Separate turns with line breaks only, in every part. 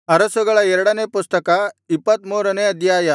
ಅರಸುಗಳ ಎರಡನೇ ಪುಸ್ತಕ ಇಪ್ಪತ್ತಮೂರನೇ ಅಧ್ಯಾಯ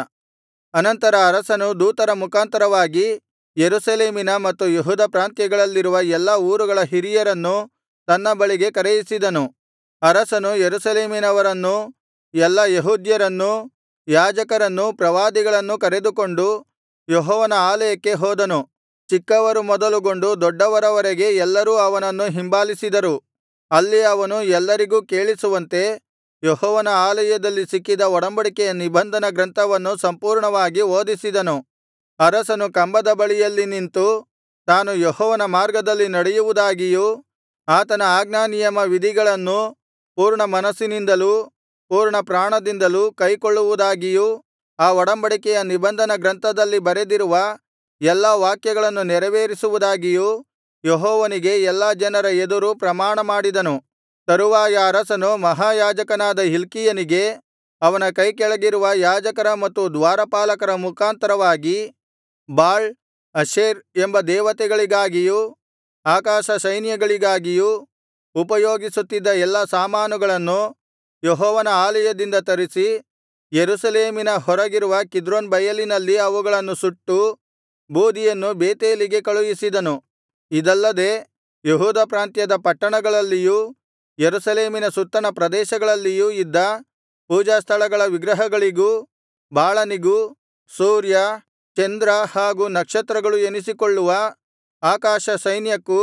ಅನಂತರ ಅರಸನು ದೂತರ ಮುಖಾಂತರವಾಗಿ ಯೆರೂಸಲೇಮಿನ ಮತ್ತು ಯೆಹೂದ ಪ್ರಾಂತ್ಯಗಳಲ್ಲಿರುವ ಎಲ್ಲಾ ಊರುಗಳ ಹಿರಿಯರನ್ನು ತನ್ನ ಬಳಿಗೆ ಕರೆಯಿಸಿದನು ಅರಸನು ಯೆರೂಸಲೇಮಿನವರನ್ನೂ ಎಲ್ಲಾ ಯೆಹೂದ್ಯರನ್ನೂ ಯಾಜಕರನ್ನೂ ಪ್ರವಾದಿಗಳನ್ನೂ ಕರೆದುಕೊಂಡು ಯೆಹೋವನ ಆಲಯಕ್ಕೆ ಹೋದನು ಚಿಕ್ಕವರು ಮೊದಲುಗೊಂಡು ದೊಡ್ಡವರವರೆಗೆ ಎಲ್ಲರೂ ಅವನನ್ನು ಹಿಂಬಾಲಿಸಿದರು ಅಲ್ಲಿ ಅವನು ಎಲ್ಲರಿಗೂ ಕೇಳಿಸುವಂತೆ ಯೆಹೋವನ ಆಲಯದಲ್ಲಿ ಸಿಕ್ಕಿದ ಒಡಂಬಡಿಕೆಯ ನಿಬಂಧನ ಗ್ರಂಥವನ್ನು ಸಂಪೂರ್ಣವಾಗಿ ಓದಿಸಿದನು ಅರಸನು ಕಂಬದ ಬಳಿಯಲ್ಲಿ ನಿಂತು ತಾನು ಯೆಹೋವನ ಮಾರ್ಗದಲ್ಲಿ ನಡೆಯುವುದಾಗಿಯೂ ಆತನ ಆಜ್ಞಾನಿಯಮ ವಿಧಿಗಳನ್ನು ಪೂರ್ಣಮನಸ್ಸಿನಿಂದಲೂ ಪೂರ್ಣಪ್ರಾಣದಿಂದಲೂ ಕೈಕೊಳ್ಳುವುದಾಗಿಯೂ ಆ ಒಡಂಬಡಿಕೆಯ ನಿಬಂಧನ ಗ್ರಂಥದಲ್ಲಿ ಬರೆದಿರುವ ಎಲ್ಲಾ ವಾಕ್ಯಗಳನ್ನು ನೆರವೇರಿಸುವುದಾಗಿಯೂ ಯೆಹೋವನಿಗೆ ಎಲ್ಲಾ ಜನರ ಎದುರು ಪ್ರಮಾಣಮಾಡಿದನು ತರುವಾಯ ಅರಸನು ಮಹಾಯಾಜಕನಾದ ಹಿಲ್ಕೀಯನಿಗೆ ಅವನ ಕೈಕೆಳಗಿರುವ ಯಾಜಕರ ಮತ್ತು ದ್ವಾರಪಾಲಕರ ಮುಖಾಂತರವಾಗಿ ಬಾಳ್ ಅಶೇರ್ ಎಂಬ ದೇವತೆಗಳಿಗಾಗಿಯೂ ಆಕಾಶ ಸೈನ್ಯಗಳಿಗಾಗಿಯೂ ಉಪಯೋಗಿಸುತ್ತಿದ್ದ ಎಲ್ಲಾ ಸಾಮಾನುಗಳನ್ನು ಯೆಹೋವನ ಆಲಯದಿಂದ ತರಿಸಿ ಯೆರೂಸಲೇಮಿನ ಹೊರಗಿರುವ ಕಿದ್ರೋನ್ ಬಯಲಿನಲ್ಲಿ ಅವುಗಳನ್ನು ಸುಟ್ಟು ಬೂದಿಯನ್ನು ಬೇತೇಲಿಗೆ ಕಳುಹಿಸಿದನು ಇದಲ್ಲದೆ ಯೆಹೂದ ಪ್ರಾಂತ್ಯದ ಪಟ್ಟಣಗಳಲ್ಲಿಯೂ ಯೆರೂಸಲೇಮಿನ ಸುತ್ತಣ ಪ್ರದೇಶಗಳಲ್ಲಿಯೂ ಇದ್ದ ಪೂಜಾಸ್ಥಳಗಳ ವಿಗ್ರಹಗಳಿಗೂ ಬಾಳನಿಗೂ ಸೂರ್ಯ ಚಂದ್ರ ಹಾಗೂ ನಕ್ಷತ್ರಗಳು ಎನಿಸಿಕೊಳ್ಳುವ ಆಕಾಶ ಸೈನ್ಯಕ್ಕೂ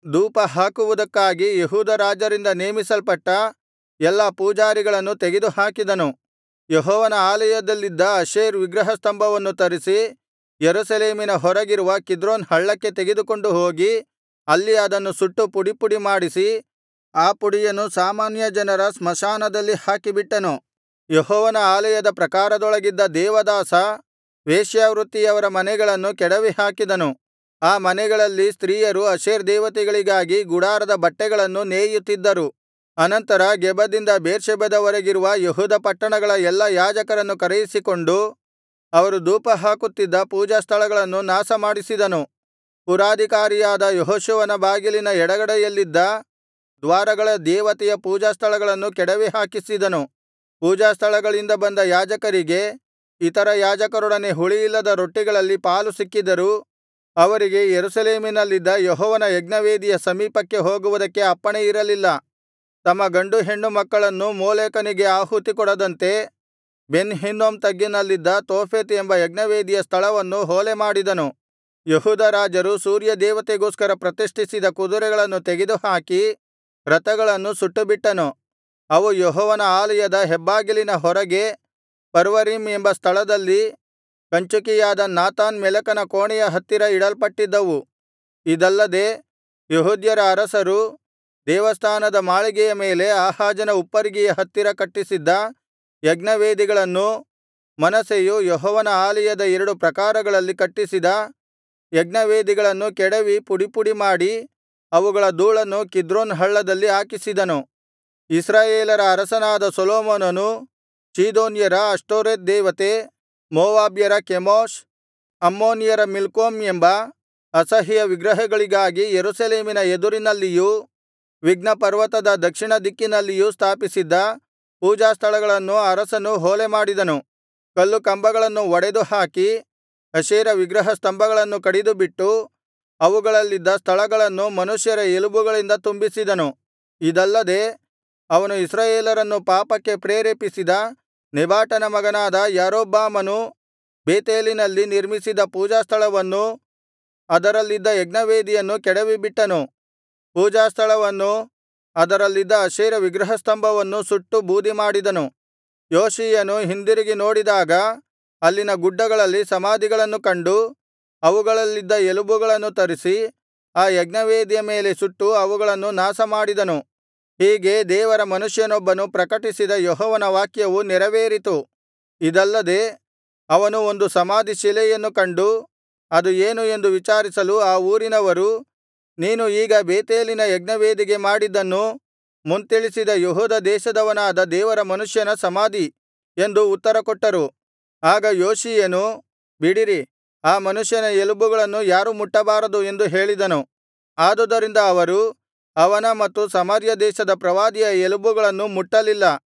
ಧೂಪಹಾಕುವುದಕ್ಕಾಗಿ ಯೆಹೂದ ರಾಜರಿಂದ ನೇಮಿಸಲ್ಪಟ್ಟ ಎಲ್ಲಾ ಪೂಜಾರಿಗಳನ್ನು ತೆಗೆದುಹಾಕಿದನು ಯೆಹೋವನ ಆಲಯದಲ್ಲಿದ್ದ ಅಶೇರ್ ವಿಗ್ರಹಸ್ತಂಭವನ್ನು ತರಿಸಿ ಯೆರೂಸಲೇಮಿನ ಹೊರಗಿರುವ ಕಿದ್ರೋನ್ ಹಳ್ಳಕ್ಕೆ ತೆಗೆದುಕೊಂಡು ಹೋಗಿ ಅಲ್ಲಿ ಅದನ್ನು ಸುಟ್ಟು ಪುಡಿಪುಡಿ ಮಾಡಿಸಿ ಆ ಪುಡಿಯನ್ನು ಸಾಮಾನ್ಯ ಜನರ ಸ್ಮಶಾನದಲ್ಲಿ ಹಾಕಿಬಿಟ್ಟನು ಯೆಹೋವನ ಆಲಯದ ಪ್ರಾಕಾರದೊಳಗಿದ್ದ ದೇವದಾಸ ವೇಶ್ಯಾವೃತ್ತಿಯವರ ಮನೆಗಳನ್ನು ಕೆಡವಿಹಾಕಿದನು ಆ ಮನೆಗಳಲ್ಲಿ ಸ್ತ್ರೀಯರು ಅಶೇರ್ ದೇವತೆಗಳಿಗಾಗಿ ಗುಡಾರದ ಬಟ್ಟೆಗಳನ್ನು ನೇಯುತ್ತಿದ್ದರು ಅನಂತರ ಗೆಬದಿಂದ ಬೇರ್ಷೆಬದವರೆಗಿರುವ ಯೆಹೂದ ಪಟ್ಟಣಗಳ ಎಲ್ಲಾ ಯಾಜಕರನ್ನು ಕರೆಯಿಸಿಕೊಂಡು ಅವರು ಧೂಪಹಾಕುತ್ತಿದ್ದ ಪೂಜಾಸ್ಥಳಗಳನ್ನು ನಾಶಮಾಡಿಸಿದನು ಪುರಾಧಿಕಾರಿಯಾದ ಯೆಹೋಶುವನ ಬಾಗಿಲಿನ ಎಡಗಡೆಯಲ್ಲಿದ್ದ ದ್ವಾರಗಳ ದೇವತೆಯ ಪೂಜಾಸ್ಥಳಗಳನ್ನು ಕೆಡವಿಹಾಕಿಸಿದನು ಪೂಜಾಸ್ಥಳಗಳಿಂದ ಬಂದ ಯಾಜಕರಿಗೆ ಇತರ ಯಾಜಕರೊಡನೆ ಹುಳಿಯಿಲ್ಲದ ರೊಟ್ಟಿಗಳಲ್ಲಿ ಪಾಲು ಸಿಕ್ಕಿದರೂ ಅವರಿಗೆ ಯೆರೂಸಲೇಮಿನಲ್ಲಿದ್ದ ಯೆಹೋವನ ಯಜ್ಞವೇದಿಯ ಸಮೀಪಕ್ಕೆ ಹೋಗುವುದಕ್ಕೆ ಅಪ್ಪಣೆಯಿರಲಿಲ್ಲ ತಮ್ಮ ಗಂಡು ಹೆಣ್ಣು ಮಕ್ಕಳನ್ನು ಮೋಲೆಕನಿಗೆ ಆಹುತಿಕೊಡದಂತೆ ಬೆನ್ ಹಿನ್ನೋಮ್ ತಗ್ಗಿನಲ್ಲಿದ್ದ ತೋಫೆತ್ ಎಂಬ ಯಜ್ಞವೇದಿಯ ಸ್ಥಳವನ್ನು ಹೊಲೆಮಾಡಿದನು ಯೆಹೂದ ರಾಜರು ಸೂರ್ಯದೇವತೆಗೋಸ್ಕರ ಪ್ರತಿಷ್ಠಿಸಿದ ಕುದುರೆಗಳನ್ನು ತೆಗೆದುಹಾಕಿ ರಥಗಳನ್ನು ಸುಟ್ಟುಬಿಟ್ಟನು ಅವು ಯೆಹೋವನ ಆಲಯದ ಹೆಬ್ಬಾಗಿಲಿನ ಹೊರಗೆ ಪರ್ವರೀಮ್ ಎಂಬ ಸ್ಥಳದಲ್ಲಿ ಕಂಚುಕಿಯಾದ ನಾತಾನ್ ಮೆಲಕನ ಕೋಣೆಯ ಹತ್ತಿರ ಇಡಲ್ಪಟ್ಟಿದ್ದವು ಇದಲ್ಲದೆ ಯೆಹೂದ್ಯರ ಅರಸರು ದೇವಸ್ಥಾನದ ಮಾಳಿಗೆಯ ಮೇಲೆ ಆಹಾಜನ ಉಪ್ಪರಿಗೆಯ ಹತ್ತಿರ ಕಟ್ಟಿಸಿದ್ದ ಯಜ್ಞವೇದಿಗಳನ್ನೂ ಮನಸ್ಸೆಯು ಯೆಹೋವನ ಆಲಯದ ಎರಡು ಪ್ರಾಕಾರಗಳಲ್ಲಿ ಕಟ್ಟಿಸಿದ ಯಜ್ಞವೇದಿಗಳನ್ನು ಕೆಡವಿ ಪುಡಿಪುಡಿ ಮಾಡಿ ಅವುಗಳ ಧೂಳನ್ನು ಕಿದ್ರೋನ್ ಹಳ್ಳದಲ್ಲಿ ಹಾಕಿಸಿದನು ಇಸ್ರಾಯೇಲರ ಅರಸನಾದ ಸೊಲೊಮೋನನು ಚೀದೋನ್ಯರ ಅಷ್ಟೋರೆತ್ ದೇವತೆ ಮೋವಾಬ್ಯರ ಕೆಮೋಷ್ ಅಮ್ಮೋನಿಯರ ಮಿಲ್ಕೋಮ್ ಎಂಬ ಅಸಹ್ಯ ವಿಗ್ರಹಗಳಿಗಾಗಿ ಯೆರೂಸಲೇಮಿನ ಎದುರಿನಲ್ಲಿಯೂ ವಿಘ್ನಪರ್ವತದ ದಕ್ಷಿಣ ದಿಕ್ಕಿನಲ್ಲಿಯೂ ಸ್ಥಾಪಿಸಿದ್ದ ಪೂಜಾಸ್ಥಳಗಳನ್ನು ಅರಸನು ಹೊಲೆಮಾಡಿದನು ಕಲ್ಲುಕಂಬಗಳನ್ನು ಒಡೆದುಹಾಕಿ ಅಶೇರ ವಿಗ್ರಹ ಸ್ತಂಭಗಳನ್ನು ಕಡಿದುಬಿಟ್ಟು ಅವುಗಳಲ್ಲಿದ್ದ ಸ್ಥಳಗಳನ್ನು ಮನುಷ್ಯರ ಎಲುಬುಗಳಿಂದ ತುಂಬಿಸಿದನು ಇದಲ್ಲದೆ ಅವನು ಇಸ್ರಾಯೇಲರನ್ನು ಪಾಪಕ್ಕೆ ಪ್ರೇರೇಪಿಸಿದ ನೆಬಾಟನ ಮಗನಾದ ಯಾರೊಬ್ಬಾಮನು ಬೇತೇಲಿನಲ್ಲಿ ನಿರ್ಮಿಸಿದ ಪೂಜಾಸ್ಥಳವನ್ನೂ ಅದರಲ್ಲಿದ್ದ ಯಜ್ಞವೇದಿಯನ್ನು ಕೆಡವಿಬಿಟ್ಟನು ಪೂಜಾಸ್ಥಳವನ್ನೂ ಅದರಲ್ಲಿದ್ದ ಅಶೇರ ವಿಗ್ರಹಸ್ತಂಭವನ್ನೂ ಸುಟ್ಟು ಬೂದಿಮಾಡಿದನು ಯೋಷೀಯನು ಹಿಂದಿರುಗಿ ನೋಡಿದಾಗ ಅಲ್ಲಿನ ಗುಡ್ಡಗಳಲ್ಲಿ ಸಮಾಧಿಗಳನ್ನು ಕಂಡು ಅವುಗಳಲ್ಲಿದ್ದ ಎಲುಬುಗಳನ್ನು ತರಿಸಿ ಆ ಯಜ್ಞವೇದಿಯ ಮೇಲೆ ಸುಟ್ಟು ಅವುಗಳನ್ನು ನಾಶಮಾಡಿದನು ಹೀಗೆ ದೇವರ ಮನುಷ್ಯನೊಬ್ಬನು ಪ್ರಕಟಿಸಿದ ಯೆಹೋವನ ವಾಕ್ಯವು ನೆರವೇರಿತು ಇದಲ್ಲದೆ ಅವನು ಒಂದು ಸಮಾಧಿ ಶಿಲೆಯನ್ನು ಕಂಡು ಅದು ಏನು ಎಂದು ವಿಚಾರಿಸಲು ಆ ಊರಿನವರು ನೀನು ಈಗ ಬೇತೇಲಿನ ಯಜ್ಞವೇದಿಗೆ ಮಾಡಿದ್ದನ್ನು ಮುಂತಿಳಿಸಿದ ಯೆಹೂದ ದೇಶದವನಾದ ದೇವರ ಮನುಷ್ಯನ ಸಮಾಧಿ ಎಂದು ಉತ್ತರಕೊಟ್ಟರು ಆಗ ಯೋಷೀಯನು ಬಿಡಿರಿ ಆ ಮನುಷ್ಯನ ಎಲುಬುಗಳನ್ನು ಯಾರೂ ಮುಟ್ಟಬಾರದು ಎಂದು ಹೇಳಿದನು ಆದುದರಿಂದ ಅವರು ಅವನ ಮತ್ತು ಸಮಾರ್ಯ ದೇಶದ ಪ್ರವಾದಿಯ ಎಲುಬುಗಳನ್ನು ಮುಟ್ಟಲಿಲ್ಲ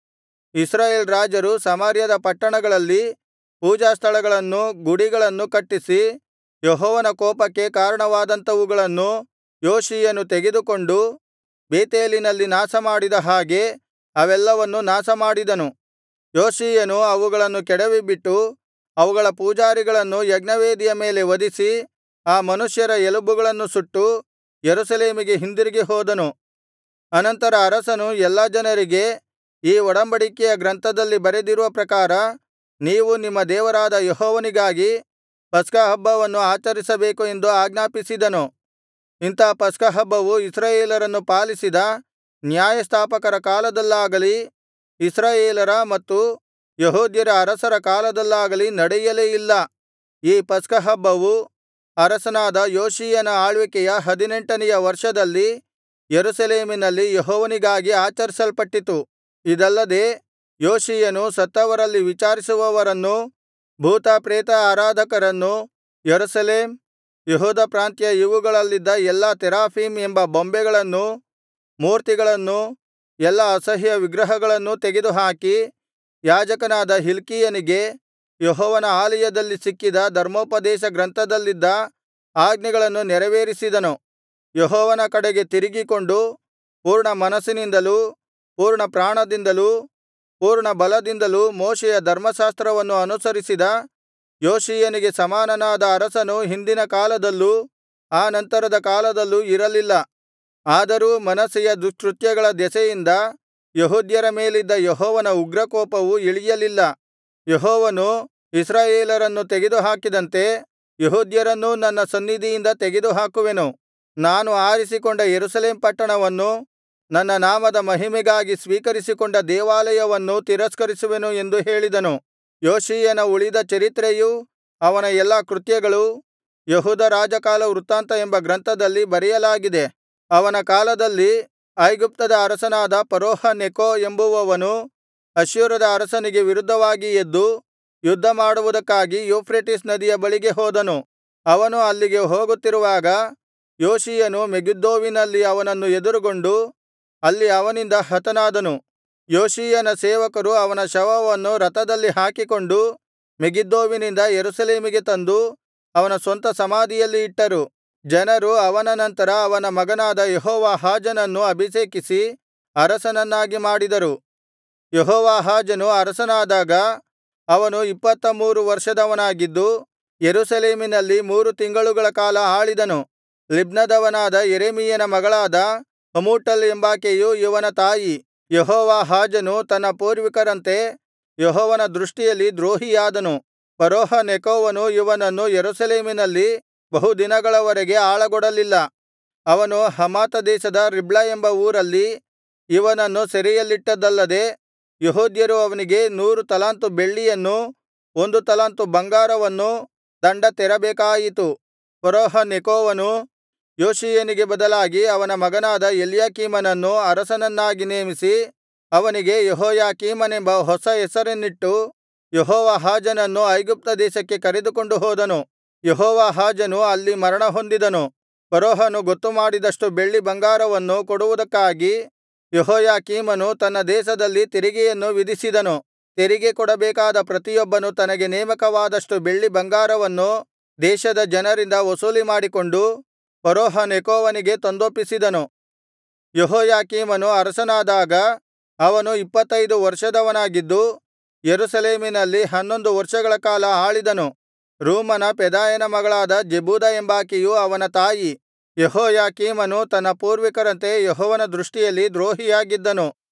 ಇಸ್ರಾಯೇಲ್ ರಾಜರು ಸಮಾರ್ಯದ ಪಟ್ಟಣಗಳಲ್ಲಿ ಪೂಜಾಸ್ಥಳಗಳನ್ನೂ ಗುಡಿಗಳನ್ನೂ ಕಟ್ಟಿಸಿ ಯೆಹೋವನ ಕೋಪಕ್ಕೆ ಕಾರಣವಾದಂಥವುಗಳನ್ನು ಯೋಷೀಯನು ತೆಗೆದುಕೊಂಡು ಬೇತೇಲಿನಲ್ಲಿ ನಾಶಮಾಡಿದ ಹಾಗೆ ಅವೆಲ್ಲವನ್ನೂ ನಾಶಮಾಡಿದನು ಯೋಷೀಯನು ಅವುಗಳನ್ನು ಕೆಡವಿಬಿಟ್ಟು ಅವುಗಳ ಪೂಜಾರಿಗಳನ್ನು ಯಜ್ಞವೇದಿಯ ಮೇಲೆ ವಧಿಸಿ ಆ ಮನುಷ್ಯರ ಎಲುಬುಗಳನ್ನು ಸುಟ್ಟು ಯೆರೂಸಲೇಮಿಗೆ ಹಿಂದಿರುಗಿ ಹೋದನು ಅನಂತರ ಅರಸನು ಎಲ್ಲಾ ಜನರಿಗೆ ಈ ಒಡಂಬಡಿಕೆಯ ಗ್ರಂಥದಲ್ಲಿ ಬರೆದಿರುವ ಪ್ರಕಾರ ನೀವು ನಿಮ್ಮ ದೇವರಾದ ಯೆಹೋವನಿಗಾಗಿ ಪಸ್ಕಹಬ್ಬವನ್ನು ಆಚರಿಸಬೇಕು ಎಂದು ಆಜ್ಞಾಪಿಸಿದನು ಇಂಥ ಪಸ್ಕಹಬ್ಬವು ಇಸ್ರಾಯೇಲರನ್ನು ಪಾಲಿಸಿದ ನ್ಯಾಯಸ್ಥಾಪಕರ ಕಾಲದಲ್ಲಾಗಲಿ ಇಸ್ರಾಯೇಲರ ಮತ್ತು ಯೆಹೂದ್ಯರ ಅರಸರ ಕಾಲದಲ್ಲಾಗಲಿ ನಡೆಯಲೇ ಇಲ್ಲ ಈ ಪಸ್ಕಹಬ್ಬವು ಅರಸನಾದ ಯೋಷೀಯನ ಆಳ್ವಿಕೆಯ ಹದಿನೆಂಟನೆಯ ವರ್ಷದಲ್ಲಿ ಯೆರೂಸಲೇಮಿನಲ್ಲಿ ಯೆಹೋವನಿಗಾಗಿ ಆಚರಿಸಲ್ಪಟ್ಟಿತು ಇದಲ್ಲದೆ ಯೋಷೀಯನು ಸತ್ತವರಲ್ಲಿ ವಿಚಾರಿಸುವವರನ್ನೂ ಭೂತ ಪ್ರೇತ ಆರಾಧಕರನ್ನೂ ಯೆರೂಸಲೇಮ್ ಯೆಹೂದ ಪ್ರಾಂತ್ಯ ಇವುಗಳಲ್ಲಿದ್ದ ಎಲ್ಲಾ ತೆರಾಫೀಮ್ ಎಂಬ ಬೊಂಬೆಗಳನ್ನೂ ಮೂರ್ತಿಗಳನ್ನೂ ಎಲ್ಲಾ ಅಸಹ್ಯ ವಿಗ್ರಹಗಳನ್ನೂ ತೆಗೆದುಹಾಕಿ ಯಾಜಕನಾದ ಹಿಲ್ಕೀಯನಿಗೆ ಯೆಹೋವನ ಆಲಯದಲ್ಲಿ ಸಿಕ್ಕಿದ ಧರ್ಮೋಪದೇಶ ಗ್ರಂಥದಲ್ಲಿದ್ದ ಆಜ್ಞೆಗಳನ್ನು ನೆರವೇರಿಸಿದನು ಯೆಹೋವನ ಕಡೆಗೆ ತಿರುಗಿಕೊಂಡು ಪೂರ್ಣ ಮನಸ್ಸಿನಿಂದಲೂ ಪೂರ್ಣ ಪ್ರಾಣದಿಂದಲೂ ಪೂರ್ಣ ಬಲದಿಂದಲೂ ಮೋಶೆಯ ಧರ್ಮಶಾಸ್ತ್ರವನ್ನು ಅನುಸರಿಸಿದ ಯೋಷೀಯನಿಗೆ ಸಮಾನನಾದ ಅರಸನು ಹಿಂದಿನ ಕಾಲದಲ್ಲೂ ಆ ನಂತರದ ಕಾಲದಲ್ಲೂ ಇರಲಿಲ್ಲ ಆದರೂ ಮನಸ್ಸೆಯ ದುಷ್ಕೃತ್ಯಗಳ ದೆಸೆಯಿಂದ ಯೆಹೂದ್ಯರ ಮೇಲಿದ್ದ ಯೆಹೋವನ ಉಗ್ರಕೋಪವು ಇಳಿಯಲಿಲ್ಲ ಯೆಹೋವನು ಇಸ್ರಾಯೇಲರನ್ನು ತೆಗೆದುಹಾಕಿದಂತೆ ಯೆಹೂದ್ಯರನ್ನೂ ನನ್ನ ಸನ್ನಿಧಿಯಿಂದ ತೆಗೆದುಹಾಕುವೆನು ನಾನು ಆರಿಸಿಕೊಂಡ ಯೆರೂಸಲೇಮ್ ಪಟ್ಟಣವನ್ನೂ ನನ್ನ ನಾಮದ ಮಹಿಮೆಗಾಗಿ ಸ್ವೀಕರಿಸಿಕೊಂಡ ದೇವಾಲಯವನ್ನೂ ತಿರಸ್ಕರಿಸುವೆನು ಎಂದು ಹೇಳಿದನು ಯೋಷೀಯನ ಉಳಿದ ಚರಿತ್ರೆಯೂ ಅವನ ಎಲ್ಲಾ ಕೃತ್ಯಗಳೂ ಯೆಹೂದ ರಾಜಕಾಲ ವೃತ್ತಾಂತ ಎಂಬ ಗ್ರಂಥದಲ್ಲಿ ಬರೆಯಲಾಗಿದೆ ಅವನ ಕಾಲದಲ್ಲಿ ಐಗುಪ್ತದ ಅರಸನಾದ ಫರೋಹ ನೆಕೋ ಎಂಬುವವನು ಅಶ್ಶೂರದ ಅರಸನಿಗೆ ವಿರುದ್ಧವಾಗಿ ಎದ್ದು ಯುದ್ಧಮಾಡುವುದಕ್ಕಾಗಿ ಯೂಫ್ರೆಟಿಸ್ ನದಿಯ ಬಳಿಗೆ ಹೋದನು ಅವನು ಅಲ್ಲಿಗೆ ಹೋಗುತ್ತಿರುವಾಗ ಯೋಷೀಯನು ಮೆಗಿದ್ದೋವಿನಲ್ಲಿ ಅವನನ್ನು ಎದುರುಗೊಂಡು ಅಲ್ಲಿ ಅವನಿಂದ ಹತನಾದನು ಯೋಷೀಯನ ಸೇವಕರು ಅವನ ಶವವನ್ನು ರಥದಲ್ಲಿ ಹಾಕಿಕೊಂಡು ಮೆಗಿದ್ದೋವಿನಿಂದ ಯೆರೂಸಲೇಮಿಗೆ ತಂದು ಅವನ ಸ್ವಂತ ಸಮಾಧಿಯಲ್ಲಿ ಇಟ್ಟರು ಜನರು ಅವನ ನಂತರ ಅವನ ಮಗನಾದ ಯೆಹೋವಾಹಾಜನನ್ನು ಅಭಿಷೇಕಿಸಿ ಅರಸನನ್ನಾಗಿ ಮಾಡಿದರು ಯೆಹೋವಾಹಾಜನು ಅರಸನಾದಾಗ ಅವನು ಇಪ್ಪತ್ತ ಮೂರು ವರ್ಷದವನಾಗಿದ್ದು ಯೆರೂಸಲೇಮಿನಲ್ಲಿ ಮೂರು ತಿಂಗಳುಗಳ ಕಾಲ ಆಳಿದನು ಲಿಬ್ನದವನಾದ ಯೆರೆಮೀಯನ ಮಗಳಾದ ಹಮೂಟಲ್ ಎಂಬಾಕೆಯು ಇವನ ತಾಯಿ ಯೆಹೋವಾಹಾಜನು ತನ್ನ ಪೂರ್ವಿಕರಂತೆ ಯೆಹೋವನ ದೃಷ್ಟಿಯಲ್ಲಿ ದ್ರೋಹಿಯಾದನು ಫರೋಹ ನೆಕೋವನು ಇವನನ್ನು ಯೆರೂಸಲೇಮಿನಲ್ಲಿ ಬಹುದಿನಗಳವರೆಗೆ ಆಳಗೊಡಲಿಲ್ಲ ಅವನು ಹಮಾತ ದೇಶದ ರಿಬ್ಲಾ ಎಂಬ ಊರಲ್ಲಿ ಇವನನ್ನು ಸೆರೆಯಲ್ಲಿಟ್ಟದ್ದಲ್ಲದೆ ಯೆಹೂದ್ಯರು ಅವನಿಗೆ ನೂರು ತಲಾಂತು ಬೆಳ್ಳಿಯನ್ನೂ ಒಂದು ತಲಾಂತು ಬಂಗಾರವನ್ನೂ ದಂಡ ತೆರಬೇಕಾಯಿತು ಫರೋಹ ನೆಕೋವನು ಯೋಷೀಯನಿಗೆ ಬದಲಾಗಿ ಅವನ ಮಗನಾದ ಎಲ್ಯಾಕೀಮನನ್ನು ಅರಸನನ್ನಾಗಿ ನೇಮಿಸಿ ಅವನಿಗೆ ಯೆಹೋಯಾಕೀಮನೆಂಬ ಹೊಸ ಹೆಸರನ್ನಿಟ್ಟು ಯೆಹೋವಾಹಾಜನನ್ನು ಐಗುಪ್ತ ದೇಶಕ್ಕೆ ಕರೆದುಕೊಂಡು ಹೋದನು ಯೆಹೋವಾಹಾಜನು ಅಲ್ಲಿ ಮರಣಹೊಂದಿದನು ಫರೋಹನು ಗೊತ್ತುಮಾಡಿದಷ್ಟು ಬೆಳ್ಳಿ ಬಂಗಾರವನ್ನು ಕೊಡುವುದಕ್ಕಾಗಿ ಯೆಹೋಯಾಕೀಮನು ತನ್ನ ದೇಶದಲ್ಲಿ ತೆರಿಗೆಯನ್ನು ವಿಧಿಸಿದನು ತೆರಿಗೆ ಕೊಡಬೇಕಾದ ಪ್ರತಿಯೊಬ್ಬನು ತನಗೆ ನೇಮಕವಾದಷ್ಟು ಬೆಳ್ಳಿ ಬಂಗಾರವನ್ನು ದೇಶದ ಜನರಿಂದ ವಸೂಲಿಮಾಡಿಕೊಂಡು ಫರೋಹ ನೆಕೋವನಿಗೆ ತಂದೊಪ್ಪಿಸಿದನು ಯೆಹೋಯಾಕೀಮನು ಅರಸನಾದಾಗ ಅವನು ಇಪ್ಪತ್ತೈದು ವರ್ಷದವನಾಗಿದ್ದು ಯೆರೂಸಲೇಮಿನಲ್ಲಿ ಹನ್ನೊಂದು ವರ್ಷಗಳ ಕಾಲ ಆಳಿದನು ರೂಮನ ಪೆದಾಯನ ಮಗಳಾದ ಜೆಬೂದ ಎಂಬಾಕೆಯು ಅವನ ತಾಯಿ ಯೆಹೋಯಾಕೀಮನು ತನ್ನ ಪೂರ್ವಿಕರಂತೆ ಯೆಹೋವನ ದೃಷ್ಟಿಯಲ್ಲಿ ದ್ರೋಹಿಯಾಗಿದ್ದನು